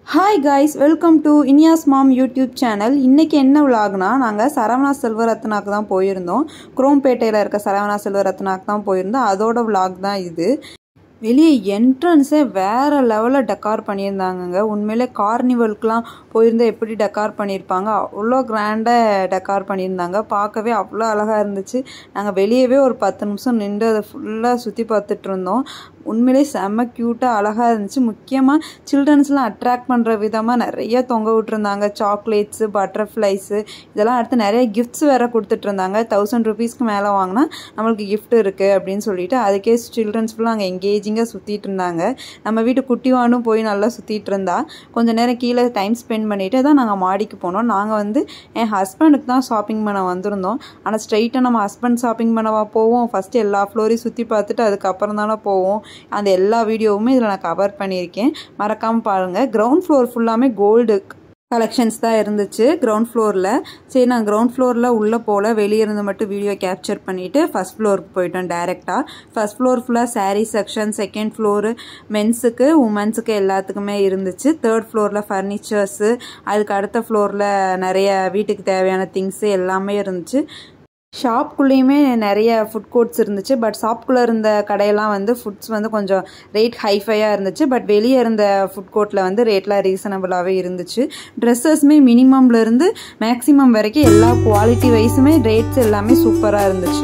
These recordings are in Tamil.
ஹாய் காய்ஸ் வெல்கம் டு இனியாஸ் மாம் யூடியூப் சேனல் இன்றைக்கி என்ன விலாக்னா நாங்கள் சரவணா செல்வரத்னாக்கு தான் போயிருந்தோம் குரோம்பேட்டையில் இருக்க சரவணா செல்வரத்னாக்கு தான் போயிருந்தோம் அதோட விலாக் தான் இது வெளியே என்ட்ரன்ஸே வேறு லெவலில் டெக்கார் பண்ணியிருந்தாங்கங்க உண்மையிலே கார்னிவலுக்குலாம் போயிருந்தால் எப்படி டெக்கார் பண்ணியிருப்பாங்க அவ்வளோ கிராண்டாக டெக்கார் பண்ணியிருந்தாங்க பார்க்கவே அவ்வளோ அழகாக இருந்துச்சு நாங்கள் வெளியவே ஒரு பத்து நிமிஷம் நின்று அதை ஃபுல்லாக சுற்றி பார்த்துட்டு இருந்தோம் உண்மையிலே செம்ம க்யூட்டாக அழகாக இருந்துச்சு முக்கியமாக சில்ட்ரன்ஸ்லாம் அட்ராக்ட் பண்ணுற விதமாக நிறைய தொங்க விட்டுருந்தாங்க சாக்லேட்ஸு பட்டர்ஃப்ளைஸு இதெல்லாம் அடுத்து நிறைய கிஃப்ட்ஸ் வேறு கொடுத்துட்ருந்தாங்க தௌசண்ட் ருபீஸ்க்கு மேலே வாங்கினா நம்மளுக்கு கிஃப்ட் இருக்குது அப்படின்னு சொல்லிட்டு அதுக்கே சில்ட்ரன்ஸ் ஃபுல்லாக அங்கே எங்கேஜிங்காக சுற்றிட்டு இருந்தாங்க நம்ம வீட்டு குட்டிவானும் போய் நல்லா சுற்றிட்டு இருந்தா கொஞ்சம் நேரம் கீழே டைம் ஸ்பெண்ட் பண்ணிவிட்டு தான் நாங்கள் மாடிக்கு போனோம் நாங்கள் வந்து என் ஹஸ்பண்டுக்கு தான் ஷாப்பிங் பண்ண வந்திருந்தோம் ஆனால் ஸ்ட்ரைட்டாக நம்ம ஹஸ்பண்ட் ஷாப்பிங் பண்ணவா போவோம் ஃபஸ்ட்டு எல்லா ஃப்ளோரையும் சுற்றி பார்த்துட்டு அதுக்கப்புறம் தானே போவோம் அந்த எல்லா வீடியோவுமே இதில் நான் கவர் பண்ணியிருக்கேன் மறக்காமல் பாருங்கள் கிரவுண்ட் ஃப்ளோர் ஃபுல்லாமே கோல்டு கலெக்ஷன்ஸ் தான் இருந்துச்சு கிரவுண்ட் ஃப்ளோரில் சரி நான் கிரவுண்ட் ஃப்ளோரில் உள்ளே போல் வெளியே இருந்து மட்டும் வீடியோ கேப்சர் பண்ணிவிட்டு ஃபஸ்ட் ஃப்ளோருக்கு போயிட்டோம் டேரெக்டாக ஃபஸ்ட் ஃப்ளோர் ஃபுல்லாக சாரீ செக்ஷன் செகண்ட் ஃப்ளோரு மென்ஸுக்கு உமன்ஸுக்கு எல்லாத்துக்குமே இருந்துச்சு தேர்ட் ஃப்ளோரில் ஃபர்னிச்சர்ஸு அதுக்கு அடுத்த ஃப்ளோரில் நிறைய வீட்டுக்கு தேவையான திங்ஸு எல்லாமே இருந்துச்சு ஷாப்குள்ளேயுமே நிறைய ஃபுட் கோர்ட்ஸ் இருந்துச்சு பட் ஷாப்குள்ளே இருந்த கடையெல்லாம் வந்து ஃபுட்ஸ் வந்து கொஞ்சம் ரேட் ஹைஃபையாக இருந்துச்சு பட் வெளியே இருந்த ஃபுட் கோர்ட்டில் வந்து ரேட்லாம் ரீசனபிளாகவே இருந்துச்சு ட்ரெஸ்ஸஸ்மே மினிமம்லேருந்து மேக்ஸிமம் வரைக்கும் எல்லா குவாலிட்டி வைஸுமே ரேட்ஸ் எல்லாமே சூப்பராக இருந்துச்சு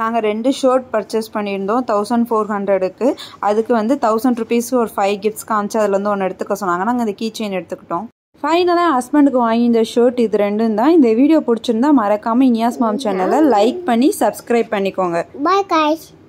நாங்கள் ரெண்டு ஷர்ட் பர்ச்சேஸ் பண்ணியிருந்தோம் தௌசண்ட் ஃபோர் ஹண்ட்ரடுக்கு அதுக்கு வந்து தௌசண்ட் ருபீஸ்க்கு ஒரு ஃபைவ் கிஃப்ட்ஸ் காமிச்சு அதில் வந்து ஒன்று எடுத்துக்க சொன்னாங்க நாங்கள் அந்த கீ செயின் எடுத்துக்கிட்டோம் ஃபைனலாக ஹஸ்பண்டுக்கு வாங்கி இந்த ஷர்ட் இது ரெண்டும் தான் இந்த வீடியோ பிடிச்சிருந்தா மறக்காமல் இனியாஸ் மாம் சேனலை லைக் பண்ணி சப்ஸ்கிரைப் பண்ணிக்கோங்க Bye guys.